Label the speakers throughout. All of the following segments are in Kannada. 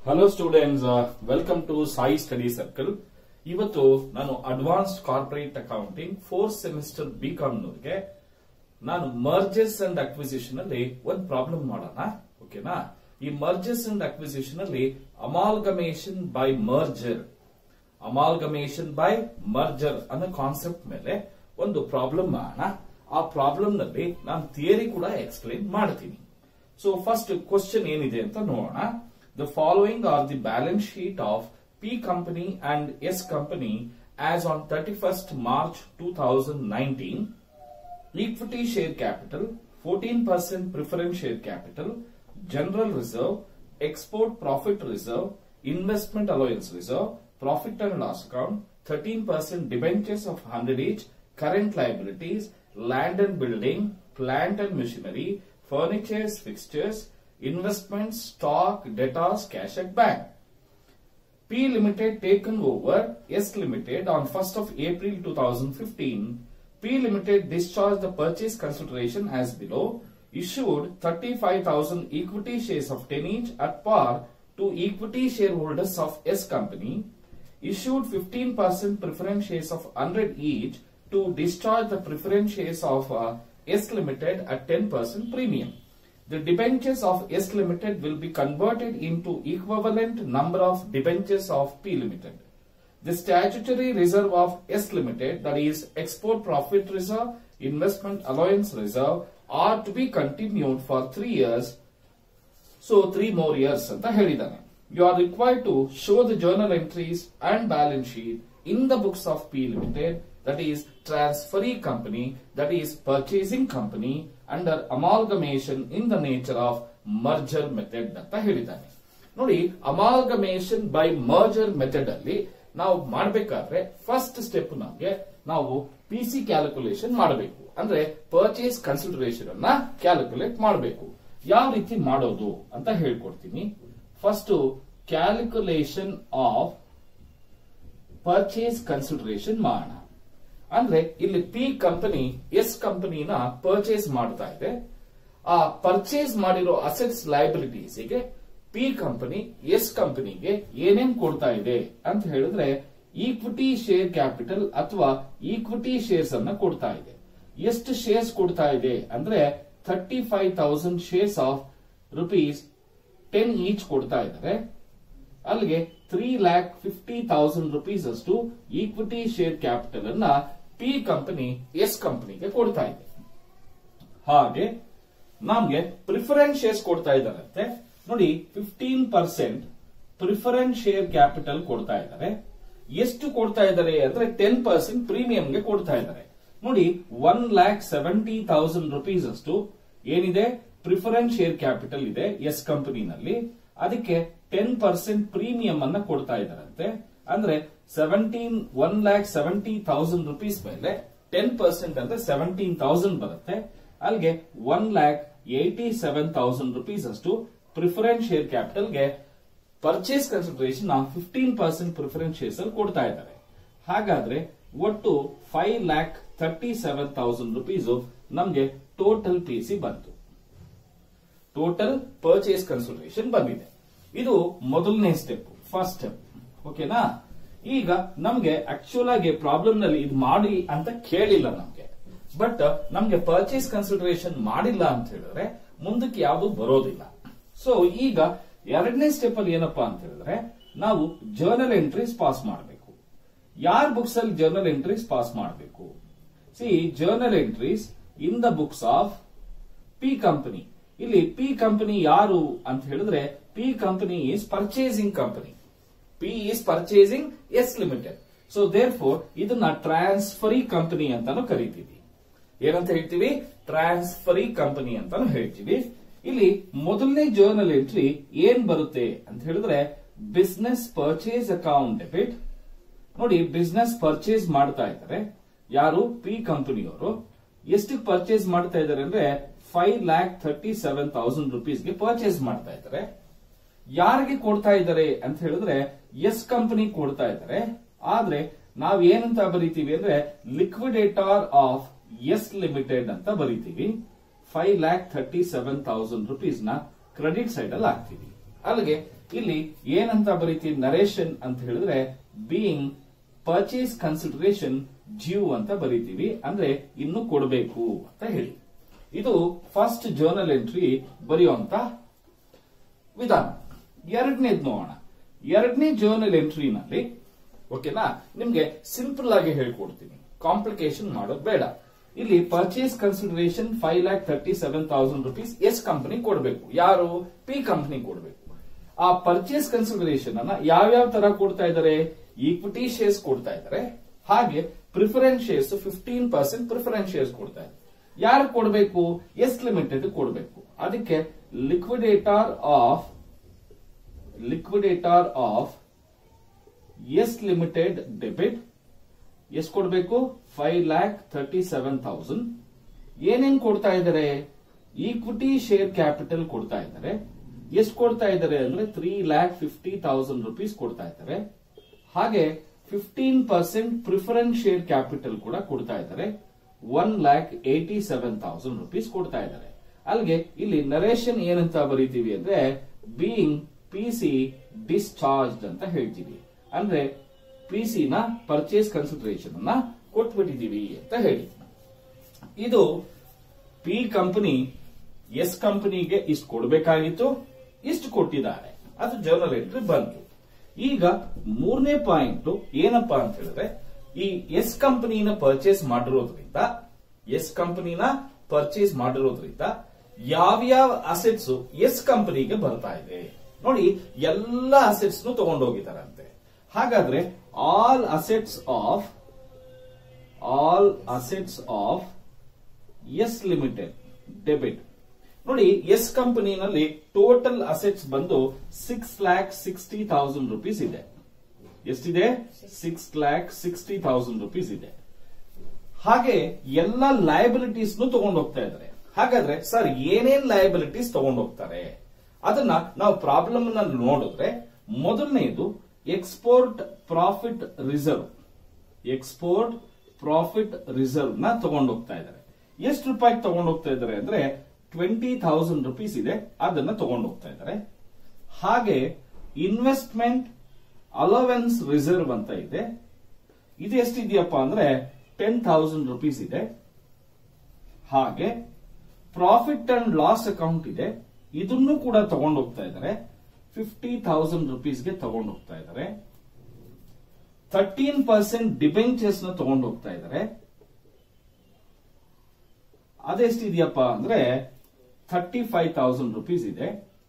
Speaker 1: Hello students welcome to Sai study circle ಇವತ್ತು ನಾನು advanced corporate accounting fourth semester B ಕಾಮ್ನವ್ರಿಗೆ ನಾನು ಮರ್ಜಸ್ ಅಂಡ್ ಅಕ್ವಿಸಿಷನ್ ಅಲ್ಲಿ ಒಂದು ಪ್ರಾಬ್ಲಮ್ ಮಾಡೋಣ ಓಕೆನಾ ಈ ಮರ್ಜಸ್ ಅಂಡ್ ಅಕ್ವಿಸಿಷನ್ ಅಲ್ಲಿ amalgamation by merger amalgamation by merger ಅನ್ನೋ ಕಾನ್ಸೆಪ್ಟ್ ಮೇಲೆ ಒಂದು ಪ್ರಾಬ್ಲಮ್ ಮಾಡೋಣ ಆ ಪ್ರಾಬ್ಲಮ್ ನಲ್ಲಿ ನಾನು ಥಿಯರಿ ಕೂಡ ಎಕ್ಸ್ಪ್ಲೈನ್ ಮಾಡ್ತೀನಿ ಸೊ ಫಸ್ಟ್ ಕ್ವಶನ್ ಏನಿದೆ ಅಂತ ನೋಡೋಣ the following are the balance sheet of P company and S company as on thirty first March two thousand nineteen equity share capital, 14% preference share capital, general reserve, export profit reserve, investment allowance reserve, profit and loss account, 13% debentures of 100 each, current liabilities, land and building, plant and machinery, furnitures, fixtures, investments, stock, debtors, cash at bank. P Limited taken over S Limited on 1st of April 2015. P Limited discharged the purchase consideration as below. Issued 35,000 equity shares of 10 each at par to equity shareholders of S Company. Issued 15% preference shares of 100 each to discharge the preference shares of uh, S Limited at 10% premium. The debentures of S Limited will be converted into equivalent number of debentures of P Limited. The statutory reserve of S Limited, that is export profit reserve, investment allowance reserve, are to be continued for three years. So three more years ಅಂತ ಹೇಳಿದ್ದಾನೆ you are required to show the journal entries and balance sheet in the books of P limited that is transferee company that is purchasing company under amalgamation in the nature of merger method ಅಂತ ಹೇಳಿದ್ದಾನೆ ನೋಡಿ ಅಮಾಲ್ಗಮೇಷನ್ ಬೈ ಮರ್ಜರ್ ಮೆಥಡ್ ಅಲ್ಲಿ ನಾವು ಮಾಡಬೇಕಾದ್ರೆ ಫಸ್ಟ್ ಸ್ಟೆಪ್ ನಮಗೆ ನಾವು ಪಿ ಸಿ ಕ್ಯಾಲ್ಕುಲೇಷನ್ ಮಾಡಬೇಕು ಅಂದ್ರೆ ಪರ್ಚೇಸ್ ಕನ್ಸಿಡರೇಷನ್ ಅನ್ನ ಕ್ಯಾಲ್ಕುಲೇಟ್ ಮಾಡಬೇಕು ಯಾವ ರೀತಿ ಮಾಡೋದು ಅಂತ ಹೇಳ್ಕೊಡ್ತೀನಿ first calculation of purchase consideration ಮಾಡೋಣ ಅಂದ್ರೆ ಇಲ್ಲಿ ಪಿ ಕಂಪನಿ ಎಸ್ ಕಂಪನಿನ ಪರ್ಚೇಸ್ ಮಾಡ್ತಾ ಇದೆ ಆ ಪರ್ಚೇಸ್ ಮಾಡಿರೋ ಅಸೆಟ್ಸ್ ಲೈಬಿಲಿಟೀಸ್ಗೆ ಪಿ ಕಂಪನಿ ಎಸ್ ಕಂಪನಿಗೆ ಏನೇನ್ ಕೊಡ್ತಾ ಇದೆ ಅಂತ ಹೇಳಿದ್ರೆ ಈಕ್ವಿಟಿ ಶೇರ್ ಕ್ಯಾಪಿಟಲ್ ಅಥವಾ ಈಕ್ವಿಟಿ ಶೇರ್ಸ್ ಅನ್ನ ಕೊಡ್ತಾ ಇದೆ ಎಷ್ಟು ಶೇರ್ಸ್ ಕೊಡ್ತಾ ಇದೆ ಅಂದ್ರೆ thirty five thousand shares of rupees ten each ಕೊಡ್ತಾ ಇದ್ದಾರೆ ಅಲ್ಲಿಗೆ three lakh fifty thousand rupees ಅಷ್ಟು ಈಕ್ವಿಟಿ ಶೇರ್ ಕ್ಯಾಪಿಟಲ್ ಅನ್ನ ಪಿ ಕಂಪನಿ ಎಸ್ ಕಂಪನಿಗೆ ಕೊಡ್ತಾ ಇದೆ ಹಾಗೆ ನಮ್ಗೆ ಪ್ರಿಫರೆನ್ಸ್ ಶೇರ್ಸ್ ಕೊಡ್ತಾ ಇದ್ದಾರಂತೆ ನೋಡಿ fifteen percent preference share capital ಕೊಡ್ತಾ ಇದ್ದಾರೆ ಎಷ್ಟು ಕೊಡ್ತಾ ಇದ್ದಾರೆ ಅಂದ್ರೆ ಟೆನ್ ಪರ್ಸೆಂಟ್ ಪ್ರೀಮಿಯಂಗೆ ಕೊಡ್ತಾ ಇದ್ದಾರೆ ನೋಡಿ one lakh seventy thousand rupees ಅಷ್ಟು ಏನಿದೆ ಪ್ರಿಫರೆನ್ಸ್ ಶೇರ್ ಕ್ಯಾಪಿಟಲ್ ಇದೆ ಎಸ್ ಕಂಪನಿನಲ್ಲಿ ಅದಕ್ಕೆ ಟೆನ್ ಪರ್ಸೆಂಟ್ ಪ್ರೀಮಿಯಂ ಅನ್ನ ಕೊಡ್ತಾ ಇದ್ದಾರಂತೆ ಅಂದ್ರೆ seventeen one lakh seventy thousand rupees ಮೇಲೆ ಟೆನ್ ಪರ್ಸೆಂಟ್ ಅಂದ್ರೆ ಸೆವೆಂಟೀನ್ ತೌಸಂಡ್ ಬರುತ್ತೆ ಅಲ್ಲಿಗೆ one lakh eighty seven thousand rupees ಅಷ್ಟು ಪ್ರಿಫರೆನ್ಸ್ ಶೇರ್ ಕ್ಯಾಪಿಟಲ್ಗೆ purchase consideration fifteen percent preference shares ಅಲ್ಲಿ ಕೊಡ್ತಾ ಇದ್ದಾರೆ ಹಾಗಾದ್ರೆ ಒಟ್ಟು five lakh thirty seven thousand rupees ನಮ್ಗೆ ಟೋಟಲ್ ಪಿ ಸಿ ಬಂತು ಟೋಟಲ್ ಪರ್ಚೇಸ್ ಕನ್ಸಿಡರೇಷನ್ ಬಂದಿದೆ ಇದು ಮೊದಲನೇ ಸ್ಟೆಪ್ ಫಸ್ಟ್ ಸ್ಟೆಪ್ ಓಕೆನಾ ಈಗ ನಮ್ಗೆ ಆಕ್ಚುಲ್ ಆಗಿ ಪ್ರಾಬ್ಲಮ್ ನಲ್ಲಿ ಇದು ಮಾಡಿ ಅಂತ ಕೇಳಿಲ್ಲ ನಮ್ಗೆ ಬಟ್ ನಮ್ಗೆ ಪರ್ಚೇಸ್ ಕನ್ಸಿಡರೇಷನ್ ಮಾಡಿಲ್ಲ ಅಂತ ಹೇಳಿದ್ರೆ ಮುಂದಕ್ಕೆ ಯಾವುದು ಬರೋದಿಲ್ಲ ಸೊ ಈಗ ಎರಡನೇ ಸ್ಟೆಪ್ ಅಲ್ಲಿ ಏನಪ್ಪಾ ಅಂತ ಹೇಳಿದ್ರೆ ನಾವು ಜರ್ನಲ್ ಎಂಟ್ರೀಸ್ ಪಾಸ್ ಮಾಡಬೇಕು ಯಾರ ಬುಕ್ಸ್ ಅಲ್ಲಿ ಜರ್ನಲ್ ಎಂಟ್ರೀಸ್ ಪಾಸ್ ಮಾಡಬೇಕು C journal entries in the books of P company ಇಲ್ಲಿ ಪಿ ಕಂಪನಿ ಯಾರು ಅಂತ ಹೇಳಿದ್ರೆ P company is purchasing company P is purchasing S limited so therefore ಇದನ್ನ ಟ್ರಾನ್ಸ್ಫರಿ ಕಂಪನಿ ಅಂತಾನು ಕರಿತೀವಿ ಏನಂತ ಹೇಳ್ತೀವಿ ಟ್ರಾನ್ಸ್ಫರಿ ಕಂಪನಿ ಅಂತಾನು ಹೇಳ್ತೀವಿ ಇಲ್ಲಿ ಮೊದಲನೇ ಜರ್ನಲ್ ಎಂಟ್ರಿ ಏನ್ ಬರುತ್ತೆ ಅಂತ ಹೇಳಿದ್ರೆ ಬಿಸ್ನೆಸ್ ಪರ್ಚೇಸ್ ಅಕೌಂಟ್ ಡೆಬಿಟ್ ನೋಡಿ ಬಿಸ್ನೆಸ್ ಪರ್ಚೇಸ್ ಮಾಡ್ತಾ ಇದ್ದಾರೆ ಯಾರು ಪಿ ಕಂಪನಿಯವರು ಎಷ್ಟು ಪರ್ಚೇಸ್ ಮಾಡ್ತಾ ಇದ್ದಾರೆ ಅಂದ್ರೆ five lakh thirty seven thousand ರುಪೀಸ್ಗೆ ಪರ್ಚೇಸ್ ಮಾಡ್ತಾ ಇದ್ದಾರೆ ಯಾರಿಗೆ ಕೊಡ್ತಾ ಇದ್ದಾರೆ ಅಂತ ಹೇಳಿದ್ರೆ ಎಸ್ ಕಂಪನಿ ಕೊಡ್ತಾ ಇದ್ದಾರೆ ಆದ್ರೆ ನಾವ್ ಏನಂತ ಬರಿತೀವಿ ಅಂದ್ರೆ ಲಿಕ್ವಿಡೇಟರ್ ಆಫ್ ಎಸ್ ಲಿಮಿಟೆಡ್ ಅಂತ ಬರಿತೀವಿ five lakh thirty seven thousand rupees ನ ಕ್ರೆಡಿಟ್ ಸೈಡ್ ಅಲ್ಲಿ ಹಾಕ್ತೀವಿ ಅಲ್ಲಿಗೆ ಇಲ್ಲಿ ಏನಂತ ಬರೀತೀವಿ ನರೇಶನ್ ಅಂತ ಹೇಳಿದ್ರೆ ಬೀಯಿಂಗ್ ಪರ್ಚೇಸ್ ಕನ್ಸಿಡರೇಷನ್ ಡ್ಯೂ ಅಂತ ಬರೀತೀವಿ ಅಂದ್ರೆ ಇನ್ನು ಕೊಡಬೇಕು ಅಂತ ಹೇಳಿ ಇದು ಫಸ್ಟ್ ಜರ್ನಲ್ ಎಂಟ್ರಿ ಬರೆಯುವಂತ ವಿಧಾನ ಎರಡನೇದ್ ನೋಡೋಣ ಎರಡನೇ ಜರ್ನಲ್ ಎಂಟ್ರಿನಲ್ಲಿ ಓಕೆನಾ ನಿಮ್ಗೆ ಸಿಂಪಲ್ ಆಗಿ ಹೇಳ್ಕೊಡ್ತೀನಿ ಕಾಂಪ್ಲಿಕೇಶನ್ ಮಾಡೋದು ಬೇಡ ಇಲ್ಲಿ purchase consideration five lakh thirty seven thousand rupees S company ಕೊಡಬೇಕು ಯಾರು ಪಿ ಕಂಪನಿ ಕೊಡಬೇಕು ಆ ಪರ್ಚೇಸ್ ಕನ್ಸಿಡರೇಷನ್ ಅನ್ನ ಯಾವ್ಯಾವ ತರ ಕೊಡ್ತಾ ಇದ್ದಾರೆ ಈಕ್ವಿಟಿ ಶೇರ್ಸ್ ಕೊಡ್ತಾ ಇದ್ದಾರೆ ಹಾಗೆ preference shares fifteen percent preference shares ಕೊಡ್ತಾ ಇದ್ದಾರೆ ಯಾರು ಕೊಡಬೇಕು ಎಸ್ ಲಿಮಿಟೆಡ್ ಕೊಡಬೇಕು ಅದಕ್ಕೆ liquidator of liquidator of S limited debit ಎಷ್ಟು ಕೊಡಬೇಕು five lakh thirty seven thousand ಏನೇನ್ ಕೊಡ್ತಾ ಇದ್ದಾರೆ ಈಕ್ವಿಟಿ ಶೇರ್ ಕ್ಯಾಪಿಟಲ್ ಕೊಡ್ತಾ ಇದ್ದಾರೆ ಎಷ್ಟು ಕೊಡ್ತಾ ಇದ್ದಾರೆ ಅಂದ್ರೆ three lakh fifty thousand rupees ಕೊಡ್ತಾ ಇದ್ದಾರೆ ಹಾಗೆ fifteen percent preference share capital ಕೂಡ ಕೊಡ್ತಾ ಇದ್ದಾರೆ one lakh eighty seven thousand rupees ಕೊಡ್ತಾ ಇದ್ದಾರೆ ಅಲ್ಲಿಗೆ ಇಲ್ಲಿ ನರೇಶನ್ ಏನಂತ ಬರೀತೀವಿ ಅಂದ್ರೆ ಬೀಯಿಂಗ್ ಪಿ ಸಿ ಡಿಸ್ಚಾರ್ಜ್ ಅಂತ ಹೇಳ್ತೀವಿ ಅಂದ್ರೆ ಪಿ ಸಿ ನ ಪರ್ಚೇಸ್ ಕನ್ಸಿಡರೇಷನ್ ಅನ್ನ ಕೊಟ್ಬಿಟ್ಟಿದೀವಿ ಅಂತ ಹೇಳಿ ಇದು ಪಿ ಕಂಪನಿ ಎಸ್ ಕಂಪನಿಗೆ ಇಷ್ಟು ಕೊಡಬೇಕಾಗಿತ್ತು ಇಷ್ಟು ಕೊಟ್ಟಿದ್ದಾರೆ ಅದು ಜರ್ನಲ್ ಎಂಟ್ರಿ ಬಂತು ಈಗ ಮೂರನೇ ಪಾಯಿಂಟ್ ಏನಪ್ಪಾ ಅಂತ ಹೇಳಿದ್ರೆ ಈ ಎಸ್ ಕಂಪನಿನ ಪರ್ಚೇಸ್ ಮಾಡಿರೋದ್ರಿಂದ ಎಸ್ ಕಂಪನಿನ ಪರ್ಚೇಸ್ ಮಾಡಿರೋದ್ರಿಂದ ಯಾವ್ಯಾವ ಅಸೆಟ್ಸ್ ಎಸ್ ಕಂಪನಿಗೆ ಬರ್ತಾ ಇದೆ ನೋಡಿ ಎಲ್ಲ ಅಸೆಟ್ಸ್ ತಗೊಂಡೋಗಿದಾರಂತೆ ಹಾಗಾದ್ರೆ all assets of all assets of S limited debit ನೋಡಿ ಎಸ್ ಕಂಪನಿನಲ್ಲಿ ಟೋಟಲ್ ಅಸೆಟ್ಸ್ ಬಂದು six lakh sixty thousand rupees ಇದೆ ಎಷ್ಟಿದೆ six lakh sixty thousand rupees ಇದೆ ಹಾಗೆ ಎಲ್ಲ ಲಯಬಿಲಿಟೀಸ್ ತಗೊಂಡು ಹೋಗ್ತಾ ಇದ್ದಾರೆ ಹಾಗಾದ್ರೆ ಸರ್ ಏನೇನ್ ಲಯಬಿಲಿಟೀಸ್ ತಗೊಂಡು ಹೋಗ್ತಾರೆ ಅದನ್ನ ನಾವು ಪ್ರಾಬ್ಲಮ್ ನಲ್ಲಿ ನೋಡಿದ್ರೆ ಮೊದಲನೇದು export profit reserve export profit reserve ನ ತಗೊಂಡು ಹೋಗ್ತಾ ಇದ್ದಾರೆ ಎಷ್ಟು ರೂಪಾಯಿ ತಗೊಂಡು ಹೋಗ್ತಾ ಇದ್ದಾರೆ ಅಂದ್ರೆ ಟ್ವೆಂಟಿ ಥೌಸಂಡ್ ರುಪೀಸ್ ಇದೆ ಅದನ್ನ ತಗೊಂಡು ಹೋಗ್ತಾ ಇದ್ದಾರೆ ಹಾಗೆ ಇನ್ವೆಸ್ಟ್ಮೆಂಟ್ ಅಲವೆನ್ಸ್ ರಿಸರ್ವ್ ಅಂತ ಇದೆ ಇದು ಎಷ್ಟಿದೆಯಪ್ಪ ಅಂದ್ರೆ ಟೆನ್ ಥೌಸಂಡ್ ರುಪೀಸ್ ಇದೆ ಹಾಗೆ ಪ್ರಾಫಿಟ್ ಅಂಡ್ ಲಾಸ್ ಅಕೌಂಟ್ ಇದೆ ಇದನ್ನು ಕೂಡ ತಗೊಂಡು ಹೋಗ್ತಾ ಇದ್ದಾರೆ ಫಿಫ್ಟಿ ಥೌಸಂಡ್ ರುಪೀಸ್ಗೆ ತಗೊಂಡು ಹೋಗ್ತಾ ಇದ್ದಾರೆ ಥರ್ಟೀನ್ ಪರ್ಸೆಂಟ್ ಡಿಬೆಂಚರ್ಸ್ ನ ತಗೊಂಡು ಹೋಗ್ತಾ ಇದ್ದಾರೆ ಅದೆಷ್ಟಿದೆಯಪ್ಪ ಅಂದ್ರೆ ಥರ್ಟಿ ಫೈವ್ ತೌಸಂಡ್ ರುಪೀಸ್ ಇದೆ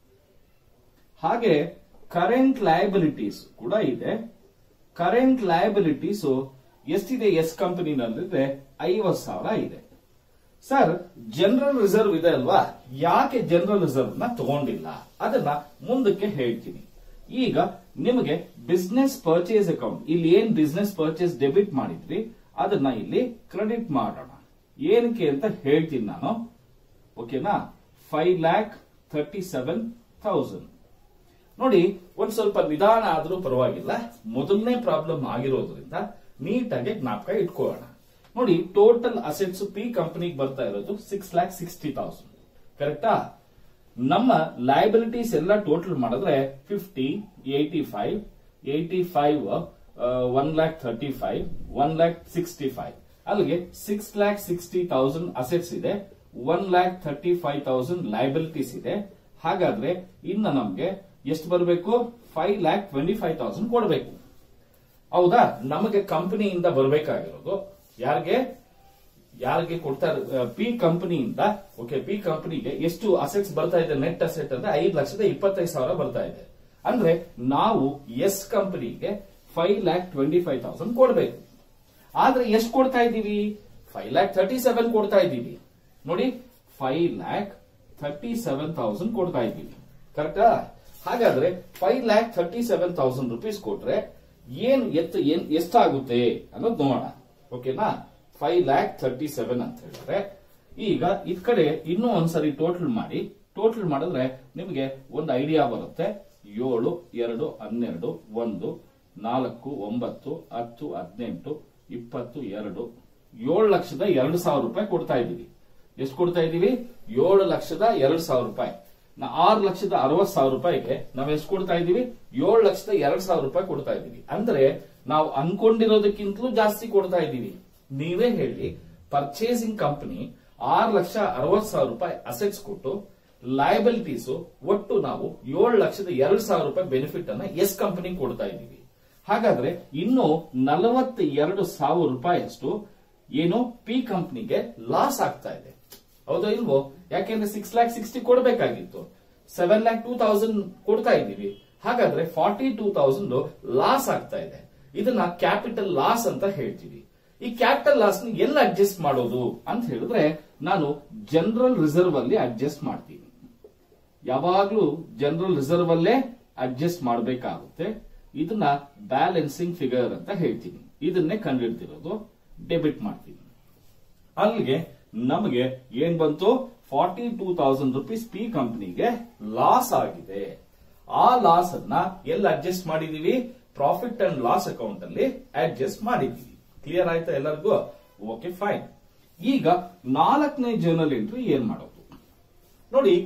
Speaker 1: ಹಾಗೆ ಕರೆಂಟ್ ಲಯಬಿಲಿಟೀಸ್ ಕೂಡ ಇದೆ ಕರೆಂಟ್ ಲಯಬಿಲಿಟೀಸ್ ಎಷ್ಟಿದೆ ಎಸ್ ಕಂಪನಿನಲ್ಲಿದೆ ಐವತ್ ಸಾವಿರ ಇದೆ ಸರ್ ಜನರಲ್ ರಿಸರ್ವ್ ಇದೆ ಅಲ್ವಾ ಯಾಕೆ ಜನರಲ್ ರಿಸರ್ವ್ ನ ತಗೊಂಡಿಲ್ಲ ಅದನ್ನ ಮುಂದಕ್ಕೆ ಹೇಳ್ತೀನಿ ಈಗ ನಿಮಗೆ ಬಿಸ್ನೆಸ್ ಪರ್ಚೇಸ್ ಅಕೌಂಟ್ ಇಲ್ಲಿ ಏನ್ ಬಿಸ್ನೆಸ್ ಪರ್ಚೇಸ್ ಡೆಬಿಟ್ ಮಾಡಿದ್ರಿ ಅದನ್ನ ಇಲ್ಲಿ ಕ್ರೆಡಿಟ್ ಮಾಡೋಣ ಏನಕ್ಕೆ ಅಂತ ಹೇಳ್ತೀನಿ ನಾನು ಓಕೆನಾ five lakh thirty seven thousand ನೋಡಿ ಒಂದ್ ಸ್ವಲ್ಪ ನಿಧಾನ ಆದ್ರೂ ಪರವಾಗಿಲ್ಲ ಮೊದಲನೇ ಪ್ರಾಬ್ಲಮ್ ಆಗಿರೋದ್ರಿಂದ ನೀಟಾಗಿ ಜ್ಞಾಪಕ ಇಟ್ಕೊಳ್ಳೋಣ ನೋಡಿ ಟೋಟಲ್ ಅಸೆಟ್ಸ್ ಪಿ ಕಂಪನಿಗೆ ಬರ್ತಾ ಇರೋದು ಸಿಕ್ಸ್ ಲ್ಯಾಕ್ ಸಿಕ್ಸ್ಟಿ ತೌಸಂಡ್ ಕರೆಕ್ಟಾ ನಮ್ಮ ಲಯಬಿಲಿಟೀಸ್ ಎಲ್ಲ ಟೋಟಲ್ ಮಾಡಿದ್ರೆ fifty eighty five eighty five one lakh thirty five one lakh sixty five ಅಲ್ಲಿಗೆ six lakh sixty thousand assets ಇದೆ one lakh thirty five thousand liabilities ಇದೆ ಹಾಗಾದ್ರೆ ಇನ್ನು ನಮ್ಗೆ ಎಷ್ಟು ಬರಬೇಕು five lakh twenty five thousand ಕೊಡಬೇಕು ಹೌದಾ ನಮಗೆ ಕಂಪನಿಯಿಂದ ಬರಬೇಕಾಗಿರೋದು ಯಾರಿಗೆ ಯಾರಿಗೆ ಕೊಡ್ತಾ ಪಿ ಕಂಪನಿಯಿಂದ ಓಕೆ ಪಿ ಕಂಪನಿಗೆ ಎಷ್ಟು ಅಸೆಟ್ಸ್ ಬರ್ತಾ ಇದೆ ನೆಟ್ ಅಸೆಟ್ ಅಂದ್ರೆ ಐದು ಲಕ್ಷದ ಇಪ್ಪತ್ತೈದು ಸಾವಿರ ಬರ್ತಾ ಇದೆ ಅಂದ್ರೆ ನಾವು ಎಸ್ ಕಂಪನಿಗೆ five lakh twenty five thousand ಕೊಡಬೇಕು ಆದ್ರೆ ಎಷ್ಟು ಕೊಡ್ತಾ ಇದ್ದೀವಿ ಫೈವ್ ಲ್ಯಾಕ್ ಥರ್ಟಿ ಸೆವೆನ್ ಕೊಡ್ತಾ ಇದ್ದೀವಿ ನೋಡಿ five lakh thirty seven thousand ಕೊಡ್ತಾ ಇದ್ದೀವಿ ಕರೆಕ್ಟಾ ಹಾಗಾದ್ರೆ five lakh thirty seven thousand rupees ಕೊಟ್ರೆ ಏನ್ ಎತ್ತು ಏನ್ ಎಷ್ಟಾಗುತ್ತೆ ಅನ್ನೋದು ನೋಡೋಣ ಓಕೆನಾ ಫೈವ್ ಲ್ಯಾಕ್ ಥರ್ಟಿ ಸೆವೆನ್ ಅಂತ ಹೇಳಿದ್ರೆ ಈಗ ಇದ್ ಕಡೆ ಇನ್ನೂ ಒಂದ್ಸರಿ ಟೋಟಲ್ ಮಾಡಿ ಟೋಟಲ್ ಮಾಡಿದ್ರೆ ನಿಮಗೆ ಒಂದು ಐಡಿಯಾ ಬರುತ್ತೆ ಏಳು ಎರಡು ಹನ್ನೆರಡು ಒಂದು ನಾಲ್ಕು ಒಂಬತ್ತು ಹತ್ತು ಹದಿನೆಂಟು ಇಪ್ಪತ್ತು ಎರಡು ಏಳು ಲಕ್ಷದ ಎರಡು ಸಾವಿರ ರೂಪಾಯಿ ಕೊಡ್ತಾ ಇದ್ದೀವಿ ಎಷ್ಟು ಕೊಡ್ತಾ ಇದ್ದೀವಿ ಏಳು ಲಕ್ಷದ ಎರಡು ಸಾವಿರ ರೂಪಾಯಿ ಆರು ಲಕ್ಷದ ಅರವತ್ ಸಾವಿರ ರೂಪಾಯಿಗೆ ನಾವ್ ಎಷ್ಟು ಕೊಡ್ತಾ ಇದೀವಿ ಏಳು ಲಕ್ಷದ ಎರಡ್ ಸಾವಿರ ರೂಪಾಯಿ ಕೊಡ್ತಾ ಇದೀವಿ ಅಂದ್ರೆ ನಾವು ಅನ್ಕೊಂಡಿರೋದಕ್ಕಿಂತಲೂ ಜಾಸ್ತಿ ಕೊಡ್ತಾ ಇದೀವಿ ನೀವೇ ಹೇಳಿ ಪರ್ಚೇಸಿಂಗ್ ಕಂಪನಿ ಆರು ಲಕ್ಷ ಅರವತ್ ಸಾವಿರ ರೂಪಾಯಿ ಅಸೆಟ್ಸ್ ಕೊಟ್ಟು ಲಯಬಿಲಿಟೀಸ್ ಒಟ್ಟು ನಾವು ಏಳು ಲಕ್ಷದ ಎರಡ್ ಸಾವಿರ ರೂಪಾಯಿ ಬೆನಿಫಿಟ್ ಅನ್ನ ಎಸ್ ಕಂಪನಿ ಕೊಡ್ತಾ ಇದೀವಿ ಹಾಗಾದ್ರೆ ಇನ್ನು ನಲವತ್ತ ಎರಡು ಸಾವಿರ ರೂಪಾಯಿಯಷ್ಟು ಏನು ಪಿ ಕಂಪನಿಗೆ ಲಾಸ್ ಆಗ್ತಾ ಇದೆ ಹೌದೋ ಇಲ್ವೋ ಯಾಕೆಂದ್ರೆ ಸಿಕ್ಸ್ ಲ್ಯಾಕ್ ಸಿಕ್ಸ್ಟಿ ಕೊಡಬೇಕಾಗಿತ್ತು ಸೆವೆನ್ ಲ್ಯಾಕ್ ಟೂ ತೌಸಂಡ್ ಕೊಡ್ತಾ ಇದ್ದೀವಿ ಹಾಗಾದ್ರೆ ಫಾರ್ಟಿ ಟೂ ತೌಸಂಡ್ ಲಾಸ್ ಆಗ್ತಾ ಇದೆ ಇದನ್ನ ಕ್ಯಾಪಿಟಲ್ ಲಾಸ್ ಅಂತ ಹೇಳ್ತೀವಿ ಈ ಕ್ಯಾಪಿಟಲ್ ಲಾಸ್ ನ ಎಲ್ಲ ಅಡ್ಜಸ್ಟ್ ಮಾಡೋದು ಅಂತ ಹೇಳಿದ್ರೆ ನಾನು ಜನರಲ್ ರಿಸರ್ವ್ ಅಲ್ಲಿ ಅಡ್ಜಸ್ಟ್ ಮಾಡ್ತೀನಿ ಯಾವಾಗ್ಲೂ ಜನರಲ್ ರಿಸರ್ವ್ ಅಲ್ಲೇ ಅಡ್ಜಸ್ಟ್ ಮಾಡಬೇಕಾಗುತ್ತೆ ಇದನ್ನ ಬ್ಯಾಲೆನ್ಸಿಂಗ್ ಫಿಗರ್ ಅಂತ ಹೇಳ್ತೀನಿ ಇದನ್ನೇ ಕಂಡುಹಿಡ್ತಿರೋದು ಡೆಬಿಟ್ ಮಾಡ್ತೀನಿ ಅಲ್ಲಿಗೆ ನಮಗೆ ಏನ್ ಬಂತು forty two thousand rupees P ಕಂಪನಿಗೆ ಲಾಸ್ ಆಗಿದೆ ಆ ಲಾಸ್ ಅನ್ನ ಎಲ್ಲಿ ಅಡ್ಜಸ್ಟ್ ಮಾಡಿದೀವಿ ಪ್ರಾಫಿಟ್ ಅಂಡ್ ಲಾಸ್ ಅಕೌಂಟ್ ಅಲ್ಲಿ ಅಡ್ಜಸ್ಟ್ ಮಾಡಿದೀವಿ ಕ್ಲಿಯರ್ ಆಯ್ತಾ ಎಲ್ಲರಿಗೂ ಓಕೆ ಫೈನ್ ಈಗ ನಾಲ್ಕನೇ ಜರ್ನಲ್ ಎಂಟ್ರಿ ಏನ್ ಮಾಡೋದು ನೋಡಿ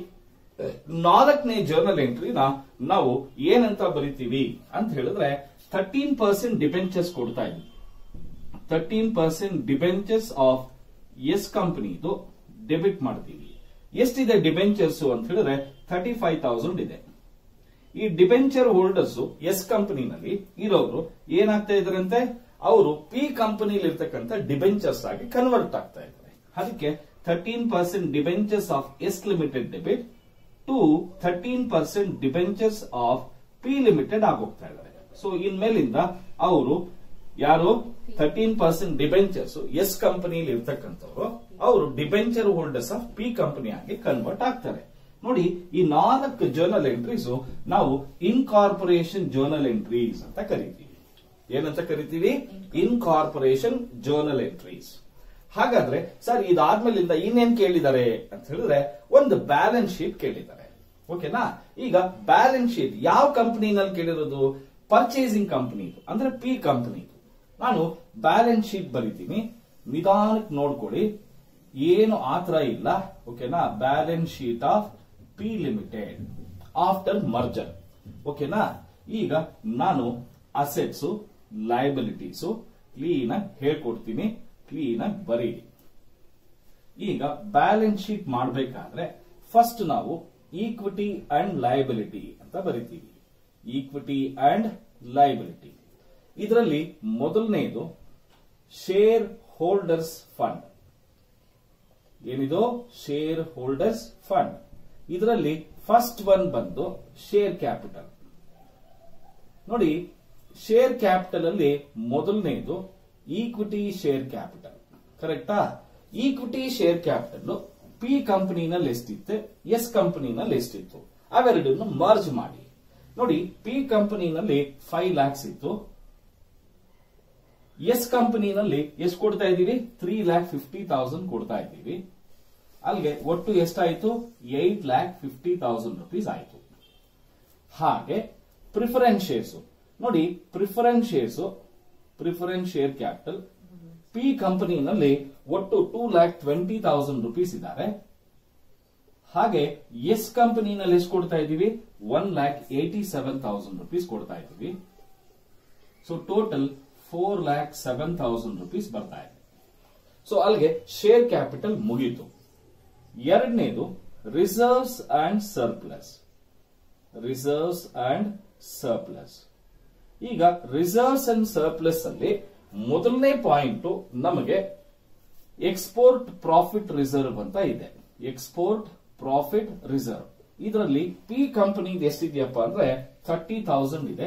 Speaker 1: ನಾಲ್ಕನೇ ಜರ್ನಲ್ ಎಂಟ್ರಿನ ನಾವು ಏನಂತ ಬರಿತೀವಿ ಅಂತ ಹೇಳಿದ್ರೆ ಥರ್ಟೀನ್ ಪರ್ಸೆಂಟ್ ಡಿಬೆಂಚರ್ಸ್ ಕೊಡ್ತಾ ಇದ್ವಿ thirteen percent debentures of S ಕಂಪನಿದು ಡೆಬಿಟ್ ಮಾಡ್ತೀವಿ ಎಷ್ಟಿದೆ ಡಿಬೆಂಚರ್ಸ್ ಅಂತ ಹೇಳಿದ್ರೆ ಥರ್ಟಿ ಫೈವ್ ತೌಸಂಡ್ ಇದೆ ಈ ಡಿಬೆಂಚರ್ ಹೋಲ್ಡರ್ಸ್ ಎಸ್ ಕಂಪನಿನಲ್ಲಿ ಇರೋರು ಏನಾಗ್ತಾ ಇದಾರಂತೆ ಅವರು ಪಿ ಕಂಪನಿಲಿ ಇರ್ತಕ್ಕಂಥ ಡಿಬೆಂಚರ್ಸ್ ಆಗಿ ಕನ್ವರ್ಟ್ ಆಗ್ತಾ ಇದ್ದಾರೆ ಅದಕ್ಕೆ thirteen percent debentures of S limited debit to thirteen percent debentures of P limited ಆಗೋಗ್ತಾ ಇದ್ದಾರೆ ಸೊ ಇನ್ಮೇಲಿಂದ ಅವರು ಯಾರು ಥರ್ಟೀನ್ ಪರ್ಸೆಂಟ್ ಡಿಬೆಂಚರ್ಸ್ ಎಸ್ ಕಂಪನಿಲಿ ಇರ್ತಕ್ಕಂಥವ್ರು ಅವರು debenture holders of P company ಆಗಿ ಕನ್ವರ್ಟ್ ಆಗ್ತಾರೆ ನೋಡಿ ಈ ನಾಲ್ಕು ಜರ್ನಲ್ ಎಂಟ್ರೀಸ್ ನಾವು ಇನ್ಕಾರ್ಪೊರೇಷನ್ ಜರ್ನಲ್ ಎಂಟ್ರೀಸ್ ಅಂತ ಕರಿತೀವಿ ಏನಂತ ಕರಿತೀವಿ ಇನ್ಕಾರ್ಪೊರೇಷನ್ ಜರ್ನಲ್ ಎಂಟ್ರೀಸ್ ಹಾಗಾದ್ರೆ ಸರ್ ಇದಾದ್ಮೇಲಿಂದ ಇನ್ನೇನ್ ಕೇಳಿದ್ದಾರೆ ಅಂತ ಹೇಳಿದ್ರೆ ಒಂದು ಬ್ಯಾಲೆನ್ಸ್ ಶೀಟ್ ಕೇಳಿದ್ದಾರೆ ಓಕೆನಾ ಈಗ ಬ್ಯಾಲೆನ್ಸ್ ಶೀಟ್ ಯಾವ ಕಂಪನಿನಲ್ಲಿ ಕೇಳಿರೋದು ಪರ್ಚೇಸಿಂಗ್ ಕಂಪನಿ ಅಂದ್ರೆ ಪಿ ಕಂಪನಿ ನಾನು ಬ್ಯಾಲೆನ್ಸ್ ಶೀಟ್ ಬರಿತೀನಿ ನಿಧಾನಕ್ಕೆ ನೋಡ್ಕೊಳ್ಳಿ ಏನು ಆತರ ಇಲ್ಲ ಓಕೆನಾ balance sheet of P limited after merger ಓಕೆನಾ ಈಗ ನಾನು ಅಸೆಟ್ಸ್ ಲಯಬಿಲಿಟೀಸ್ ಕ್ಲೀನ್ ಆಗಿ ಹೇಳ್ಕೊಡ್ತೀನಿ ಕ್ಲೀನ್ ಆಗಿ ಬರೀರಿ ಈಗ ಬ್ಯಾಲೆನ್ಸ್ ಶೀಟ್ ಮಾಡಬೇಕಾದ್ರೆ ಫಸ್ಟ್ ನಾವು ಈಕ್ವಿಟಿ ಅಂಡ್ ಲಯಬಿಲಿಟಿ ಅಂತ ಬರಿತೀವಿ ಈಕ್ವಿಟಿ ಅಂಡ್ ಲಯಬಿಲಿಟಿ ಇದರಲ್ಲಿ ಮೊದಲನೆಯದು ಶೇರ್ ಹೋಲ್ಡರ್ಸ್ ಫಂಡ್ ಏನಿದು ಶೇರ್ ಹೋಲ್ಡರ್ಸ್ ಫಂಡ್ ಇದರಲ್ಲಿ ಫಸ್ಟ್ ಒನ್ ಬಂದು ಶೇರ್ ಕ್ಯಾಪಿಟಲ್ ನೋಡಿ ಶೇರ್ ಕ್ಯಾಪಿಟಲ್ ಅಲ್ಲಿ ಮೊದಲನೇದು ಈಕ್ವಿಟಿ ಶೇರ್ ಕ್ಯಾಪಿಟಲ್ ಕರೆಕ್ಟಾ ಈಕ್ವಿಟಿ ಶೇರ್ ಕ್ಯಾಪಿಟಲ್ ಪಿ ಕಂಪನಿನಲ್ಲಿ ಎಷ್ಟಿತ್ತು ಎಸ್ ಕಂಪನಿನಲ್ಲಿ ಎಷ್ಟಿತ್ತು ಅವೆರಡನ್ನು ಮರ್ಜ್ ಮಾಡಿ ನೋಡಿ ಪಿ ಕಂಪನಿನಲ್ಲಿ ಫೈವ್ ಲ್ಯಾಕ್ಸ್ ಇತ್ತು ಎಸ್ ಕಂಪನಿನಲ್ಲಿ ಎಷ್ಟು ಕೊಡ್ತಾ ಇದ್ದೀವಿ ತ್ರೀ ಲ್ಯಾಕ್ ಫಿಫ್ಟಿ ತೌಸಂಡ್ ಕೊಡ್ತಾ ಇದ್ದೀವಿ ಅಲ್ಲಿಗೆ ಒಟ್ಟು ಎಷ್ಟಾಯ್ತು eight lakh fifty thousand rupees ಆಯ್ತು ಹಾಗೆ ಪ್ರಿಫರೆನ್ಸ್ ಶೇರ್ಸ್ ನೋಡಿ preference shares preference share capital P ಕಂಪನಿನಲ್ಲಿ ಒಟ್ಟು two lakh twenty thousand rupees ಇದ್ದಾರೆ ಹಾಗೆ ಎಸ್ ಕಂಪನಿನಲ್ಲಿ ಎಷ್ಟು ಕೊಡ್ತಾ ಇದ್ದೀವಿ one lakh eighty seven thousand rupees ಕೊಡ್ತಾ ಇದ್ದೀವಿ so total four lakh seven thousand rupees ಬರ್ತಾ ಇದೆ ಸೊ ಅಲ್ಲಿಗೆ ಶೇರ್ ಕ್ಯಾಪಿಟಲ್ ಮುಗೀತು ಎರಡನೇದು reserves and surplus reserves and surplus ಈಗ ರಿಸರ್ವ್ಸ್ ಅಂಡ್ ಸರ್ಪ್ಲಸ್ ಅಲ್ಲಿ ಮೊದಲನೇ ಪಾಯಿಂಟ್ ನಮಗೆ ಎಕ್ಸ್ಪೋರ್ಟ್ ಪ್ರಾಫಿಟ್ ರಿಸರ್ವ್ ಅಂತ ಇದೆ ಎಕ್ಸ್ಪೋರ್ಟ್ ಪ್ರಾಫಿಟ್ ರಿಸರ್ವ್ ಇದರಲ್ಲಿ ಪಿ ಕಂಪನಿ ಎಷ್ಟಿದೆಯಪ್ಪ ಅಂದ್ರೆ ಥರ್ಟಿ ತೌಸಂಡ್ ಇದೆ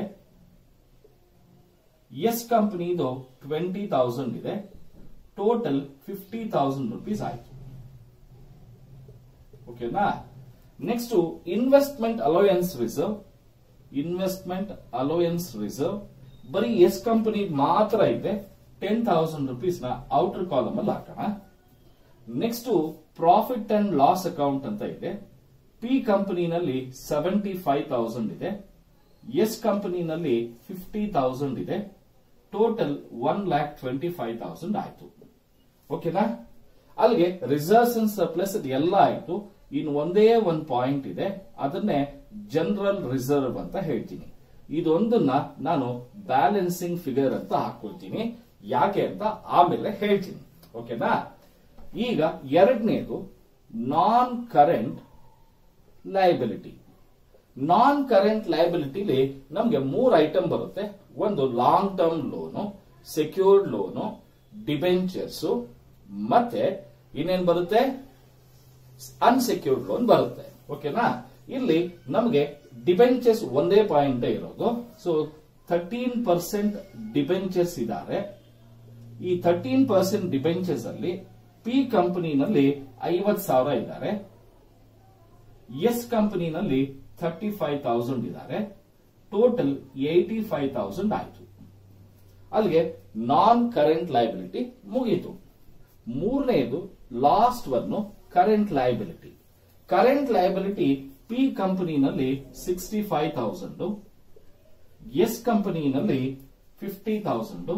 Speaker 1: ಎಸ್ ಕಂಪನಿದು ಟ್ವೆಂಟಿ ತೌಸಂಡ್ ಇದೆ ಟೋಟಲ್ ಫಿಫ್ಟಿ ತೌಸಂಡ್ ರುಪೀಸ್ ಆಯ್ತು ಓಕೆನಾ next investment allowance reserve investment allowance reserve ಬರೀ ಎಸ್ ಕಂಪನಿ ಮಾತ್ರ ಇದೆ ಟೆನ್ ತೌಸಂಡ್ ರುಪೀಸ್ ನ ಔಟರ್ ಕಾಲಮ್ ಅಲ್ಲಿ ಹಾಕೋಣ next profit and loss account ಅಂತ ಇದೆ ಪಿ ಕಂಪನಿನಲ್ಲಿ ಸೆವೆಂಟಿ ಫೈವ್ ತೌಸಂಡ್ ಇದೆ ಎಸ್ ಕಂಪನಿನಲ್ಲಿ ಫಿಫ್ಟಿ ತೌಸಂಡ್ ಇದೆ total one lakh twenty five thousand ಆಯ್ತು ಓಕೆನಾ ಅಲ್ಲಿಗೆ ರಿಸರ್ವ್ಸ್ ಅಂಡ್ ಸರ್ಪ್ಲಸ್ ಎಲ್ಲ ಆಯ್ತು ಇನ್ನು ಒಂದೇ ಒಂದು ಪಾಯಿಂಟ್ ಇದೆ ಅದನ್ನೇ ಜನರಲ್ ರಿಸರ್ವ್ ಅಂತ ಹೇಳ್ತೀನಿ ಇದೊಂದನ್ನ ನಾನು ಬ್ಯಾಲೆನ್ಸಿಂಗ್ ಫಿಗರ್ ಅಂತ ಹಾಕೊಳ್ತೀನಿ ಯಾಕೆ ಅಂತ ಆಮೇಲೆ ಹೇಳ್ತೀನಿ ಓಕೆನಾ ಈಗ ಎರಡನೇದು non current liability non current ಲಯಬಿಲಿಟಿಲಿ ನಮಗೆ ಮೂರು ಐಟಮ್ ಬರುತ್ತೆ ಒಂದು long term loan secured loan debentures ಮತ್ತೆ ಇನ್ನೇನ್ ಬರುತ್ತೆ ಅನ್ಸೆಕ್ಯೂರ್ಡ್ ಲೋನ್ ಬರುತ್ತೆ ಓಕೆನಾ ಇಲ್ಲಿ ನಮಗೆ ಡಿಬೆಂಚರ್ಸ್ ಒಂದೇ ಪಾಯಿಂಟ್ ಇರೋದು ಸೊ ಥರ್ಟೀನ್ ಪರ್ಸೆಂಟ್ ಡಿಬೆಂಚರ್ಸ್ ಇದ್ದಾರೆ ಈ ಥರ್ಟೀನ್ ಪರ್ಸೆಂಟ್ ಡಿಬೆಂಚರ್ಸ್ ಅಲ್ಲಿ ಪಿ ಕಂಪನಿನಲ್ಲಿ ಐವತ್ ಸಾವಿರ ಇದ್ದಾರೆ ಎಸ್ ಕಂಪನಿನಲ್ಲಿ ಥರ್ಟಿ ಫೈವ್ ತೌಸಂಡ್ ಇದ್ದಾರೆ ಟೋಟಲ್ ಏಟಿ ಫೈವ್ ತೌಸಂಡ್ ಆಯ್ತು ಅಲ್ಲಿಗೆ ನಾನ್ ಕರೆಂಟ್ ಲೈಬಿಲಿಟಿ ಮುಗೀತು ಮೂರನೆಯದು last one current liability current liability P ಕಂಪನಿನಲ್ಲಿ ಸಿಕ್ಸ್ಟಿ ಫೈವ್ ತೌಸಂಡ್ ಎಸ್ ಕಂಪನಿನಲ್ಲಿ fifty thousand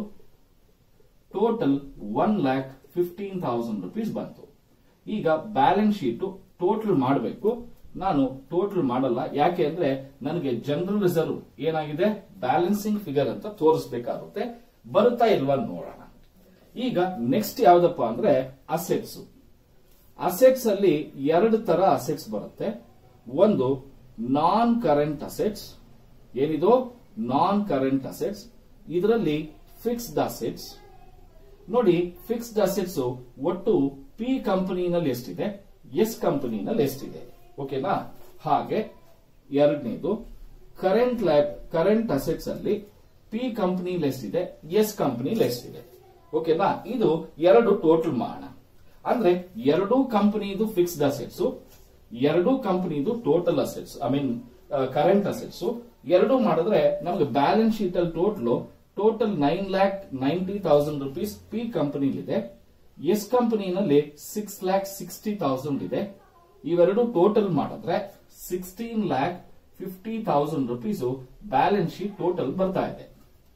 Speaker 1: total one lakh fifteen thousand rupees ಬಂತು ಈಗ ಬ್ಯಾಲೆನ್ಸ್ ಶೀಟ್ ಟೋಟಲ್ ಮಾಡಬೇಕು ನಾನು ಟೋಟಲ್ ಮಾಡಲ್ಲ ಯಾಕೆ ಅಂದ್ರೆ ನನಗೆ ಜನರಲ್ ರಿಸರ್ವ್ ಏನಾಗಿದೆ ಬ್ಯಾಲೆನ್ಸಿಂಗ್ ಫಿಗರ್ ಅಂತ ತೋರಿಸಬೇಕಾಗುತ್ತೆ ಬರುತ್ತಾ ಇಲ್ವಾ ನೋಡೋಣ ಈಗ ನೆಕ್ಸ್ಟ್ ಯಾವ್ದಪ್ಪ ಅಂದ್ರೆ ಅಸೆಟ್ಸ್ ಅಸೆಟ್ಸ್ ಅಲ್ಲಿ ಎರಡು ತರ ಅಸೆಟ್ಸ್ ಬರುತ್ತೆ ಒಂದು ನಾನ್ ಕರೆಂಟ್ ಅಸೆಟ್ಸ್ ಏನಿದು ನಾನ್ ಕರೆಂಟ್ ಅಸೆಟ್ಸ್ ಇದರಲ್ಲಿ ಫಿಕ್ಸ್ಡ್ ಅಸೆಟ್ಸ್ ನೋಡಿ ಫಿಕ್ಸ್ಡ್ ಅಸೆಟ್ಸ್ ಒಟ್ಟು ಪಿ ಕಂಪನಿನಲ್ಲಿ ಎಷ್ಟಿದೆ ಎಸ್ ಕಂಪನಿನಲ್ಲಿ ಎಷ್ಟಿದೆ ಓಕೆನಾ ಹಾಗೆ ಎರಡನೇದು ಕರೆಂಟ್ ಲ್ಯಾಬ್ ಕರೆಂಟ್ ಅಸೆಟ್ಸ್ ಅಲ್ಲಿ ಪಿ ಕಂಪನಿಲಿ ಎಷ್ಟಿದೆ ಎಸ್ ಕಂಪನಿಲಿ ಎಷ್ಟಿದೆ ಓಕೆನಾ ಇದು ಎರಡು ಟೋಟಲ್ ಮಾಡೋಣ ಅಂದ್ರೆ ಎರಡೂ ಕಂಪನಿದು ಫಿಕ್ಸ್ಡ್ ಅಸೆಟ್ಸ್ ಎರಡೂ ಕಂಪನಿದು total assets I mean current assets ಎರಡೂ ಮಾಡಿದ್ರೆ ನಮಗೆ ಬ್ಯಾಲೆನ್ಸ್ ಶೀಟ್ ಅಲ್ಲಿ total total nine lakh ninety thousand rupees P ಕಂಪನಿಲಿದೆ ಎಸ್ ಕಂಪನಿನಲ್ಲಿ ಸಿಕ್ಸ್ ಲ್ಯಾಕ್ ಸಿಕ್ಸ್ಟಿ ತೌಸಂಡ್ ಇದೆ ಇವೆರಡು ಟೋಟಲ್ ಮಾಡಿದ್ರೆ sixteen lakh fifty thousand rupees balance sheet total ಬರ್ತಾ ಇದೆ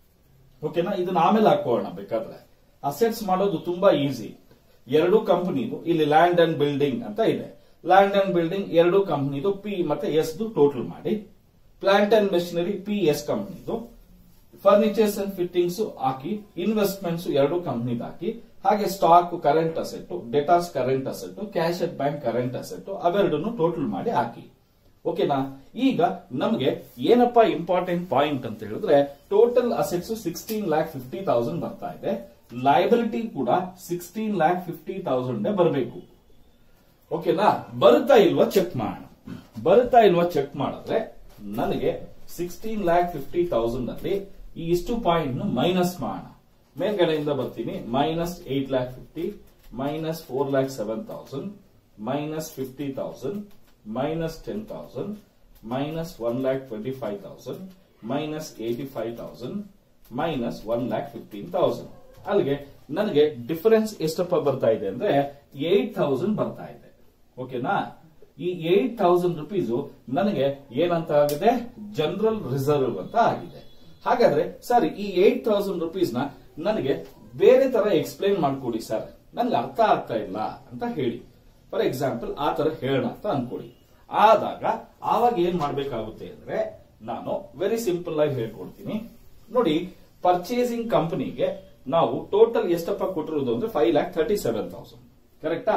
Speaker 1: ಓಕೆನಾ ಇದನ್ನ ಆಮೇಲೆ ಹಾಕೋಣ ಬೇಕಾದ್ರೆ ಅಸೆಟ್ಸ್ ಮಾಡೋದು ತುಂಬಾ ಈಸಿ ಎರಡು ಕಂಪನಿದು ಇಲ್ಲಿ ಲ್ಯಾಂಡ್ ಅಂಡ್ ಬಿಲ್ಡಿಂಗ್ ಅಂತ ಇದೆ ಲ್ಯಾಂಡ್ ಅಂಡ್ ಬಿಲ್ಡಿಂಗ್ ಎರಡು ಕಂಪನಿದು ಪಿ ಮತ್ತೆ ಎಸ್ ಟೋಟಲ್ ಮಾಡಿ plant and machinery P S ಕಂಪನಿದು ಫರ್ನಿಚರ್ಸ್ ಅಂಡ್ ಫಿಟ್ಟಿಂಗ್ಸ್ ಹಾಕಿ ಇನ್ವೆಸ್ಟ್ಮೆಂಟ್ಸ್ ಎರಡು ಕಂಪನಿದ್ ಹಾಕಿ ಹಾಗೆ stock current asset debtors current asset cash at bank current asset ಅವೆರಡನ್ನು ಟೋಟಲ್ ಮಾಡಿ ಹಾಕಿ ಓಕೆನಾ ಈಗ ನಮಗೆ ಏನಪ್ಪಾ ಇಂಪಾರ್ಟೆಂಟ್ ಪಾಯಿಂಟ್ ಅಂತ ಹೇಳಿದ್ರೆ total assets sixteen lakh fifty thousand ಬರ್ತಾ ಇದೆ ಲಯಬಿಲಿಟಿ ಕೂಡ ಸಿಕ್ಸ್ಟೀನ್ ಲ್ಯಾಕ್ ಫಿಫ್ಟಿ ತೌಸಂಡ್ ಬರಬೇಕು ಓಕೆನಾ ಬರುತ್ತಾ ಇಲ್ವಾ ಚೆಕ್ ಮಾಡೋಣ ಬರುತ್ತಾ ಇಲ್ವಾ ಚೆಕ್ ಮಾಡಿದ್ರೆ ನನಗೆ ಸಿಕ್ಸ್ಟೀನ್ ಲ್ಯಾಕ್ ಫಿಫ್ಟಿ ತೌಸಂಡ್ ಅಲ್ಲಿ ಈ ಇಷ್ಟು ಪಾಯಿಂಟ್ ಮೈನಸ್ ಮಾಡೋಣ ಮೇಲ್ಗಡೆಯಿಂದ ಬರ್ತೀನಿ minus eight lakh fifty minus four lakh seven thousand minus fifty thousand minus ten thousand minus one lakh twenty five thousand minus eighty five thousand minus one lakh fifteen thousand ಅಲ್ಲಿಗೆ ನನಗೆ ಡಿಫರೆನ್ಸ್ ಎಷ್ಟಪ್ಪ ಬರ್ತಾ ಇದೆ ಅಂದ್ರೆ ಏಟ್ ತೌಸಂಡ್ ಬರ್ತಾ ಇದೆ ಓಕೆನಾ ಈ ಏಟ್ ತೌಸಂಡ್ ರುಪೀಸ್ ನನಗೆ ಏನಂತ ಆಗಿದೆ ಜನರಲ್ ರಿಸರ್ವ್ ಅಂತ ಆಗಿದೆ ಹಾಗಾದ್ರೆ ಸರ್ ಈ ಏಟ್ ತೌಸಂಡ್ ರುಪೀಸ್ ನ ನನಗೆ ಬೇರೆ ತರ ಎಕ್ಸ್ಪ್ಲೈನ್ ಮಾಡ್ಕೊಡಿ ಸರ್ ನನ್ಗೆ ಅರ್ಥ ಆಗ್ತಾ ಇಲ್ಲ ಅಂತ ಹೇಳಿ ಫಾರ್ ಎಕ್ಸಾಂಪಲ್ ಆ ತರ ಹೇಳೋಣ ಅಂತ ಅನ್ಕೊಡಿ ಆದಾಗ ಆವಾಗ ಏನ್ ಮಾಡ್ಬೇಕಾಗುತ್ತೆ ಅಂದ್ರೆ ನಾನು ವೆರಿ ಸಿಂಪಲ್ ಆಗಿ ಹೇಳ್ಕೊಡ್ತೀನಿ ನೋಡಿ ಪರ್ಚೇಸಿಂಗ್ ಕಂಪನಿಗೆ ನಾವು ಟೋಟಲ್ ಎಷ್ಟಪ್ಪ ಕೊಟ್ಟಿರೋದು ಅಂದ್ರೆ five lakh thirty seven thousand ಕರೆಕ್ಟಾ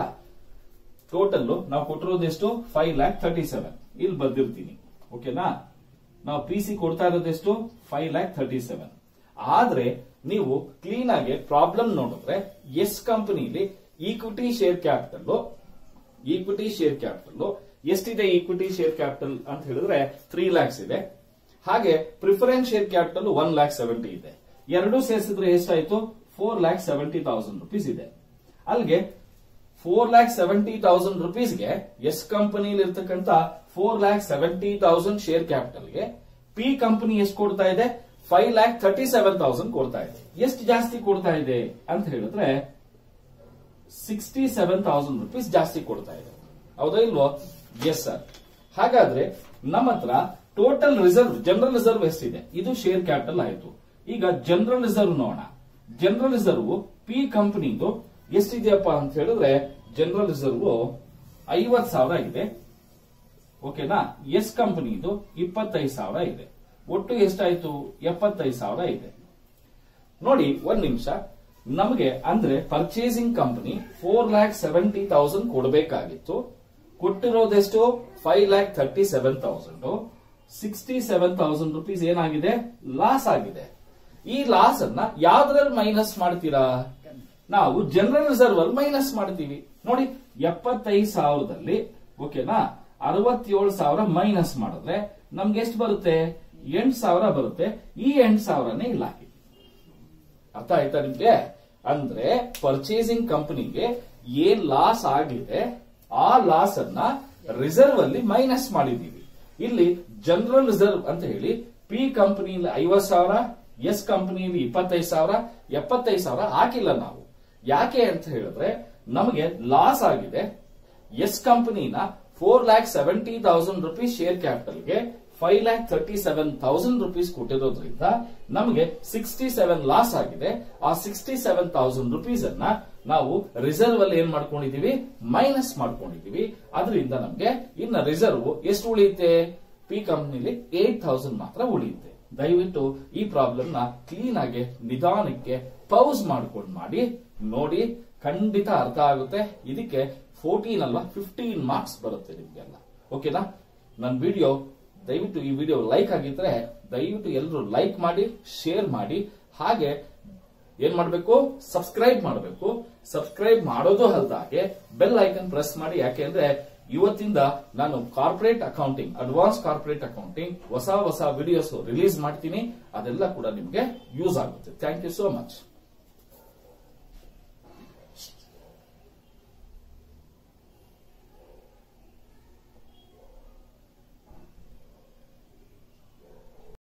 Speaker 1: ಟೋಟಲ್ ನಾವು ಕೊಟ್ಟಿರೋದು ಎಷ್ಟು ಫೈವ್ ಲ್ಯಾಕ್ ಥರ್ಟಿ ಸೆವೆನ್ ಇಲ್ಲಿ ಬರ್ದಿರ್ತೀನಿ ಓಕೆನಾ ನಾವು ಪಿ ಸಿ ಕೊಡ್ತಾ ಇರೋದೆಷ್ಟು ಫೈವ್ ಲ್ಯಾಕ್ ಥರ್ಟಿ ಸೆವೆನ್ ಆದ್ರೆ ನೀವು ಕ್ಲೀನ್ ಆಗಿ ಪ್ರಾಬ್ಲಮ್ ನೋಡಿದ್ರೆ ಎಸ್ ಕಂಪನಿಲಿ equity share capital equity share capital ಎಷ್ಟಿದೆ ಈಕ್ವಿಟಿ ಶೇರ್ ಕ್ಯಾಪಿಟಲ್ ಅಂತ ಹೇಳಿದ್ರೆ ತ್ರೀ ಲ್ಯಾಕ್ಸ್ ಇದೆ ಹಾಗೆ preference share capital one lakh seventy ಇದೆ ಎರಡೂ ಸೇರಿಸಿದ್ರೆ ಎಷ್ಟಾಯ್ತು four lakh seventy thousand rupees ಇದೆ ಅಲ್ಲಿಗೆ ಫೋರ್ ಲ್ಯಾಕ್ ಸೆವೆಂಟಿ ತೌಸಂಡ್ ರುಪೀಸ್ಗೆ ಎಸ್ ಕಂಪನಿಲಿ ಇರ್ತಕ್ಕಂತ four lakh seventy thousand share ಕ್ಯಾಪಿಟಲ್ಗೆ ಪಿ ಕಂಪನಿ ಎಷ್ಟು ಕೊಡ್ತಾ ಇದೆ five lakh thirty seven thousand ಕೊಡ್ತಾ ಇದೆ ಎಷ್ಟು ಜಾಸ್ತಿ ಕೊಡ್ತಾ ಇದೆ ಅಂತ ಹೇಳಿದ್ರೆ ಸಿಕ್ಸ್ಟಿ ಸೆವೆನ್ ತೌಸಂಡ್ ರುಪೀಸ್ ಜಾಸ್ತಿ ಕೊಡ್ತಾ ಇದೆ ಹೌದಾ ಇಲ್ವೋ ಎಸ್ ಸರ್ ಹಾಗಾದ್ರೆ ನಮ್ಮ ಹತ್ರ ಟೋಟಲ್ ರಿಸರ್ವ್ ಜನರಲ್ ರಿಸರ್ವ್ ಎಷ್ಟಿದೆ ಇದು ಶೇರ್ ಕ್ಯಾಪಿಟಲ್ ಆಯ್ತು ಈಗ ಜನರಲ್ ರಿಸರ್ವ್ ನೋಡೋಣ ಜನರಲ್ ರಿಸರ್ವ್ ಪಿ ಕಂಪನಿದು ಎಷ್ಟಿದೆಯಪ್ಪ ಅಂತ ಹೇಳಿದ್ರೆ ಜನರಲ್ ರಿಸರ್ವ್ ಐವತ್ ಸಾವಿರ ಇದೆ ಓಕೆನಾ ಎಸ್ ಕಂಪನಿದು ಇಪ್ಪತ್ತೈದು ಸಾವಿರ ಇದೆ ಒಟ್ಟು ಎಷ್ಟಾಯ್ತು ಎಪ್ಪತ್ತೈದು ಸಾವಿರ ಇದೆ ನೋಡಿ ಒಂದ್ ನಿಮಿಷ ನಮಗೆ ಅಂದ್ರೆ purchasing company four lakh seventy thousand ಕೊಡಬೇಕಾಗಿತ್ತು ಕೊಟ್ಟಿರೋದೆಷ್ಟು five lakh thirty seven thousand sixty seven thousand rupees ಏನಾಗಿದೆ ಲಾಸ್ ಆಗಿದೆ ಈ ಲಾಸ್ ಅನ್ನ ಯಾವ್ದ್ರಲ್ಲಿ ಮೈನಸ್ ಮಾಡ್ತೀರಾ ನಾವು ಜನರಲ್ ರಿಸರ್ವ್ ಅಲ್ಲಿ ಮೈನಸ್ ಮಾಡ್ತೀವಿ ನೋಡಿ ಎಪ್ಪತ್ತೈದು ಸಾವಿರದಲ್ಲಿ ಓಕೆನಾ ಅರವತ್ತೇಳು ಸಾವಿರ ಮೈನಸ್ ಮಾಡಿದ್ರೆ ನಮ್ಗೆ ಎಷ್ಟು ಬರುತ್ತೆ ಎಂಟು ಸಾವಿರ ಬರುತ್ತೆ ಈ ಎಂಟು ಸಾವಿರನೇ ಇಲ್ಲ ಹಾಕಿ ಅರ್ಥ ಆಯ್ತಾ ನಿಮ್ಗೆ ಅಂದ್ರೆ ಪರ್ಚೇಸಿಂಗ್ ಕಂಪನಿಗೆ ಏನ್ ಲಾಸ್ ಆಗಿದೆ ಆ ಲಾಸ್ ಅನ್ನ ರಿಸರ್ವ್ ಅಲ್ಲಿ ಮೈನಸ್ ಮಾಡಿದೀವಿ ಇಲ್ಲಿ ಜನರಲ್ ರಿಸರ್ವ್ ಅಂತ ಹೇಳಿ ಪಿ ಕಂಪನಿಯಲ್ಲಿ ಐವತ್ ಸಾವಿರ ಎಸ್ ಕಂಪನಿಯಲ್ಲಿ ಇಪ್ಪತ್ತೈದು ಸಾವಿರ ಎಪ್ಪತ್ತೈದು ಸಾವಿರ ಹಾಕಿಲ್ಲ ನಾವು ಯಾಕೆ ಅಂತ ಹೇಳಿದ್ರೆ ನಮಗೆ ಲಾಸ್ ಆಗಿದೆ ಎಸ್ ಕಂಪನಿನ four lakh seventy thousand rupees share ಕ್ಯಾಪಿಟಲ್ಗೆ five lakh thirty seven thousand rupees ಕೊಟ್ಟಿರೋದ್ರಿಂದ ನಮಗೆ ಸಿಕ್ಸ್ಟಿ ಸೆವೆನ್ ಲಾಸ್ ಆಗಿದೆ ಆ ಸಿಕ್ಸ್ಟಿ ಸೆವೆನ್ ತೌಸಂಡ್ ರುಪೀಸ್ ಅನ್ನ ನಾವು ರಿಸರ್ವ್ ಅಲ್ಲಿ ಏನ್ ಮಾಡ್ಕೊಂಡಿದೀವಿ ಮೈನಸ್ ಮಾಡ್ಕೊಂಡಿದೀವಿ ಅದರಿಂದ ನಮ್ಗೆ ಇನ್ನ ರಿಸರ್ವ್ ಎಷ್ಟು ಉಳಿಯುತ್ತೆ ಪಿ ಕಂಪ್ನಿಲಿ ಏಟ್ ತೌಸಂಡ್ ಮಾತ್ರ ಉಳಿಯುತ್ತೆ ದಯವಿಟ್ಟು ಈ ಪ್ರಾಬ್ಲಮ್ ನ ಕ್ಲೀನ್ ಆಗಿ ನಿಧಾನಕ್ಕೆ ಪೌಸ್ ಮಾಡ್ಕೊಂಡು ಮಾಡಿ ನೋಡಿ ಖಂಡಿತ ಅರ್ಥ ಆಗುತ್ತೆ ಇದಕ್ಕೆ ಫೋರ್ಟೀನ್ ಅಲ್ವಾ ಫಿಫ್ಟೀನ್ ಮಾರ್ಕ್ಸ್ ಬರುತ್ತೆ ನಿಮ್ಗೆಲ್ಲ ಓಕೆನಾ ನನ್ನ ವಿಡಿಯೋ ದಯವಿಟ್ಟು ಈ ವಿಡಿಯೋ ಲೈಕ್ ಆಗಿದ್ರೆ ದಯವಿಟ್ಟು ಎಲ್ಲರೂ ಲೈಕ್ ಮಾಡಿ ಶೇರ್ ಮಾಡಿ ಹಾಗೆ ಏನ್ ಮಾಡಬೇಕು ಸಬ್ಸ್ಕ್ರೈಬ್ ಮಾಡಬೇಕು ಸಬ್ಸ್ಕ್ರೈಬ್ ಮಾಡೋದು ಅಲ್ದಾಗೆ ಬೆಲ್ ಐಕನ್ ಪ್ರೆಸ್ ಮಾಡಿ ಯಾಕೆಂದ್ರೆ ಇವತ್ತಿಂದ ನಾನು corporate accounting advance corporate accounting ಹೊಸ ಹೊಸ ವಿಡಿಯೋಸ್ ರಿಲೀಸ್ ಮಾಡ್ತೀನಿ ಅದೆಲ್ಲ ಕೂಡ ನಿಮ್ಗೆ ಯೂಸ್ ಆಗುತ್ತೆ ಥ್ಯಾಂಕ್ ಯು ಸೋ ಮಚ್